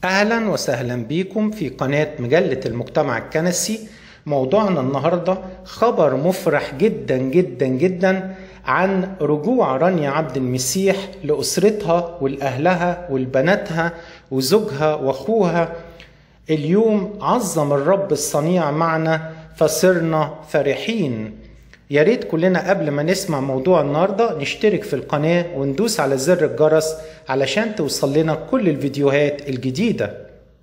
أهلا وسهلا بكم في قناة مجلة المجتمع الكنسي موضوعنا النهاردة خبر مفرح جدا جدا جدا عن رجوع رانيا عبد المسيح لأسرتها ولأهلها ولبناتها وزوجها وأخوها اليوم عظم الرب الصنيع معنا فصرنا فرحين يا ريت كلنا قبل ما نسمع موضوع النهارده نشترك في القناه وندوس على زر الجرس علشان توصل لنا كل الفيديوهات الجديده.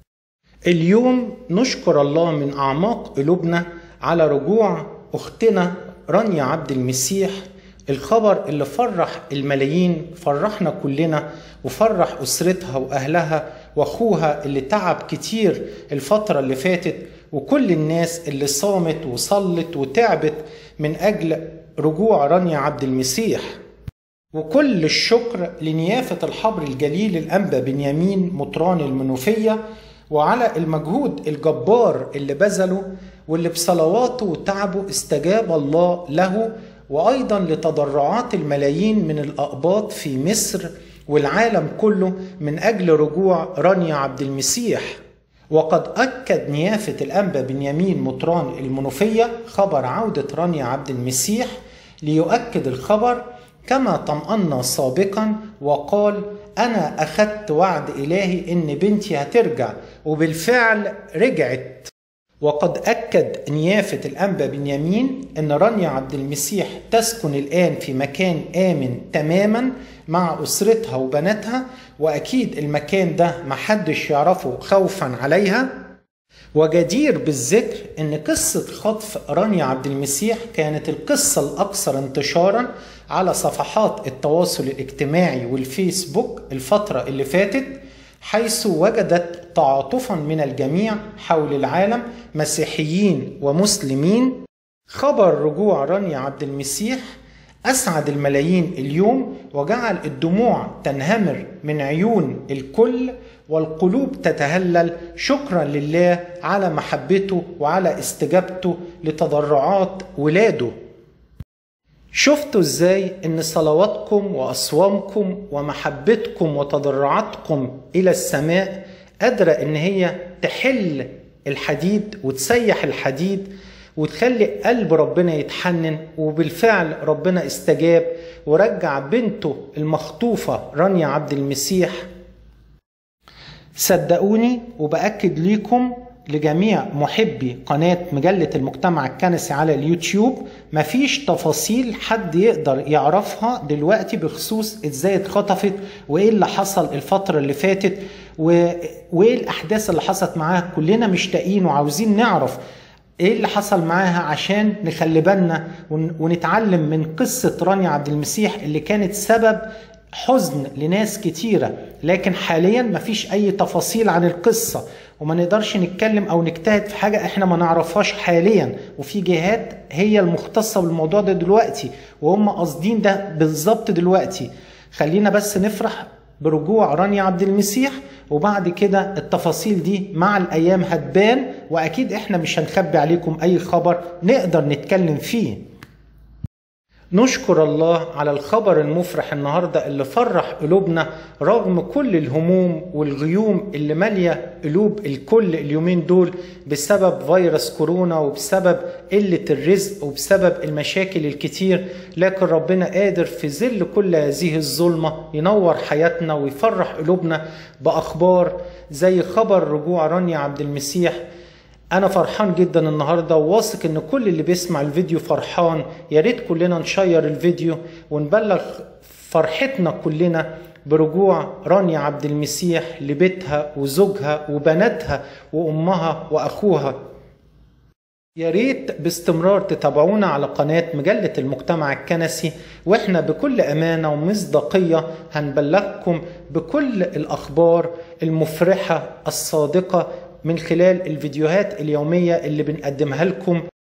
اليوم نشكر الله من اعماق قلوبنا على رجوع اختنا رانيا عبد المسيح الخبر اللي فرح الملايين فرحنا كلنا وفرح اسرتها واهلها واخوها اللي تعب كتير الفتره اللي فاتت وكل الناس اللي صامت وصلت وتعبت من اجل رجوع رانيا عبد المسيح وكل الشكر لنيافة الحبر الجليل الأنبا بنيامين مطران المنوفية وعلى المجهود الجبار اللي بذله واللي بصلواته وتعبه استجاب الله له وأيضا لتضرعات الملايين من الأقباط في مصر والعالم كله من أجل رجوع رانيا عبد المسيح وقد أكد نيافة الأنبا بنيامين مطران المنوفية خبر عودة رانيا عبد المسيح ليؤكد الخبر كما طمأنا سابقا وقال أنا أخذت وعد إلهي إن بنتي هترجع وبالفعل رجعت وقد أكد نيافة الأنبا بنيامين أن رانيا عبد المسيح تسكن الآن في مكان آمن تماما مع أسرتها وبناتها وأكيد المكان ده محدش يعرفه خوفا عليها وجدير بالذكر أن قصة خطف رانيا عبد المسيح كانت القصة الأكثر انتشارا على صفحات التواصل الاجتماعي والفيسبوك الفترة اللي فاتت حيث وجدت تعاطفا من الجميع حول العالم مسيحيين ومسلمين خبر رجوع رانيا عبد المسيح أسعد الملايين اليوم وجعل الدموع تنهمر من عيون الكل والقلوب تتهلل شكرا لله على محبته وعلى استجابته لتضرعات ولاده شفتوا ازاي ان صلواتكم واصوامكم ومحبتكم وتضرعاتكم الى السماء قادره ان هي تحل الحديد وتسيح الحديد وتخلي قلب ربنا يتحنن وبالفعل ربنا استجاب ورجع بنته المخطوفه رانيا عبد المسيح صدقوني وباكد ليكم لجميع محبي قناة مجلة المجتمع الكنسي على اليوتيوب مفيش تفاصيل حد يقدر يعرفها دلوقتي بخصوص ازاي اتخطفت وايه اللي حصل الفترة اللي فاتت وايه الاحداث اللي حصلت معاها كلنا مشتاقين وعاوزين نعرف ايه اللي حصل معاها عشان نخلي بالنا ونتعلم من قصة رانيا عبد المسيح اللي كانت سبب حزن لناس كتيرة لكن حاليا مفيش أي تفاصيل عن القصة وما نقدرش نتكلم أو نجتهد في حاجة إحنا ما نعرفهاش حاليا وفي جهات هي المختصة بالموضوع ده دلوقتي وهم قاصدين ده بالظبط دلوقتي خلينا بس نفرح برجوع رانيا عبد المسيح وبعد كده التفاصيل دي مع الأيام هتبان وأكيد إحنا مش هنخبي عليكم أي خبر نقدر نتكلم فيه نشكر الله على الخبر المفرح النهاردة اللي فرح قلوبنا رغم كل الهموم والغيوم اللي مالية قلوب الكل اليومين دول بسبب فيروس كورونا وبسبب قلة الرزق وبسبب المشاكل الكتير لكن ربنا قادر في ظل كل هذه الظلمة ينور حياتنا ويفرح قلوبنا بأخبار زي خبر رجوع رانيا عبد المسيح انا فرحان جدا النهارده وواثق ان كل اللي بيسمع الفيديو فرحان يا ريت كلنا نشير الفيديو ونبلغ فرحتنا كلنا برجوع رانيا عبد المسيح لبيتها وزوجها وبناتها وامها واخوها يا ريت باستمرار تتابعونا على قناة مجلة المجتمع الكنسي واحنا بكل امانة ومصداقية هنبلغكم بكل الاخبار المفرحة الصادقة من خلال الفيديوهات اليومية اللي بنقدمها لكم